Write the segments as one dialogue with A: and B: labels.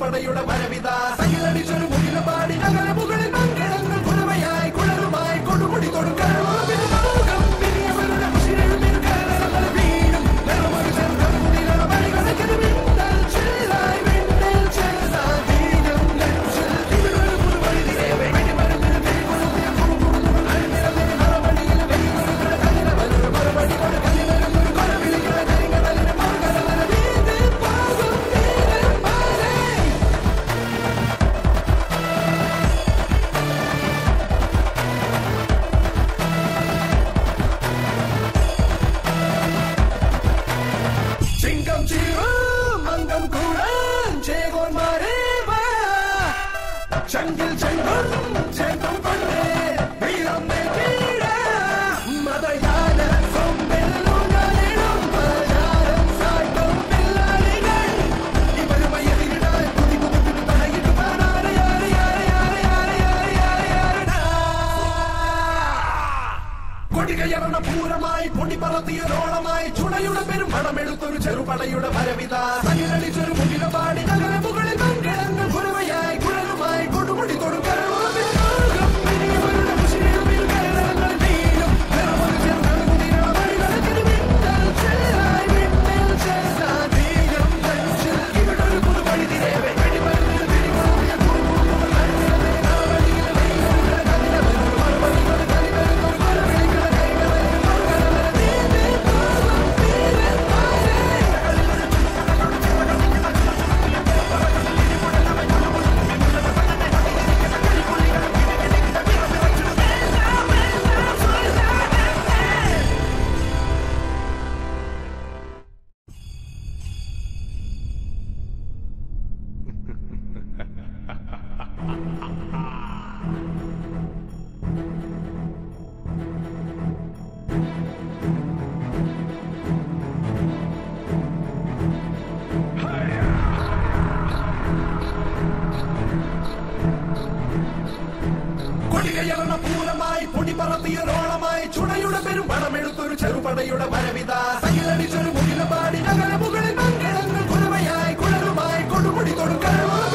A: ചെറുപടയുടെ വരവിത സകിലടിച്ചൊരു മുകിലപാടി നഗര മുകളിൽ മംഗളങ്ങൾ കുഴവയായി കുഴലുമായി കൊടുമുടി കൊടുക്കാൻ ചിങ്കം ചീറും മംഗം കൂടാൻ ചേകോന്മാരേ വാ ചങ്കിൽ ചെങ്കും ചെങ്കും കൊണ്ടേ വീരം നെറ്റിട മതയാന സൊമ്പെല്ലൂഞ്ഞാലിടും പലചാരം സാട്ടും പിള്ളാരികൾ ഇവരുമായി എതിരിടാൻ കുതി കുതിപ്പിന് തടയിട്ട് പാടാറ് യാറ് യാറ് യാറ് യാറ് യാറ് യാറ് യാറടാ. കൊടികയറണ പൂരമായി പൊടി പറത്തിയൊരോളമായി ചുണയുടെ പെരും പണമെടുത്തൊരു ചെറുപടയുടെ വരവിത സകിലടിച്ചൊരു മുകില പാടി നഗര മുകളിൽ മംഗളങ്ങൾ കുരവയായി കുഴലുമായി കൊടുമുടി കൊടുക്കാൻ കൊടികയറണ പൂരമായി പൊടി പറത്തിയൊരോളമായി ചുണയുടെ പെരും പണമെടുത്തൊരു ചെറുപടയുടെ വരവിത സകിലടിച്ചൊരു മുകില പാടി നഗര മുകളിൽ മംഗളങ്ങൾ കുരവയായി കുഴലുമായി കൊടുമുടി കൊടുക്കാൻ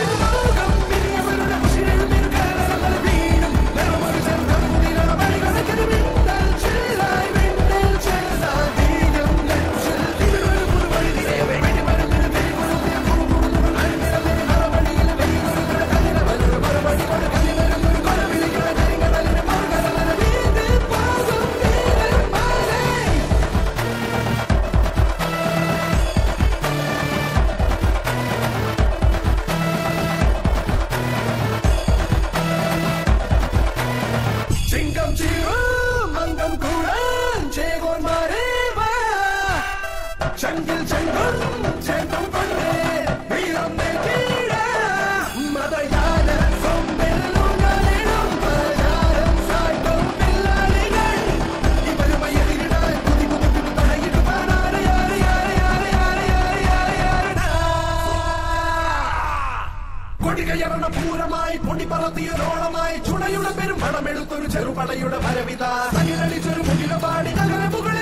A: ചിങ്കം ചീറും മംഗം കൂടാൻ ചേകോന്മാരേ വാ ചങ്കിൽ ചെങ്കും ചെങ്കും കൊണ്ടേ വീരം നെറ്റിട മതയാന സൊമ്പെല്ലൂഞ്ഞാലിടും പലചാരം സാട്ടും പിള്ളാരികൾ ഇവരുമായി എതിരിടാൻ കുതി കുതിപ്പിന് തടയിട്ട് പാടാറ് യാറ് യാറ് യാറ് യാറ് യാറ് യാറ് യാറടാ. കൊടികയറണ പൂരമായി പൊടി പറത്തിയൊരോളമായി ചുണയുടെ പെരും പണമെടുത്തൊരു ചെറുപടയുടെ വരവിത സകിലടിച്ചൊരു മുകില പാടി നഗര മുകളിൽ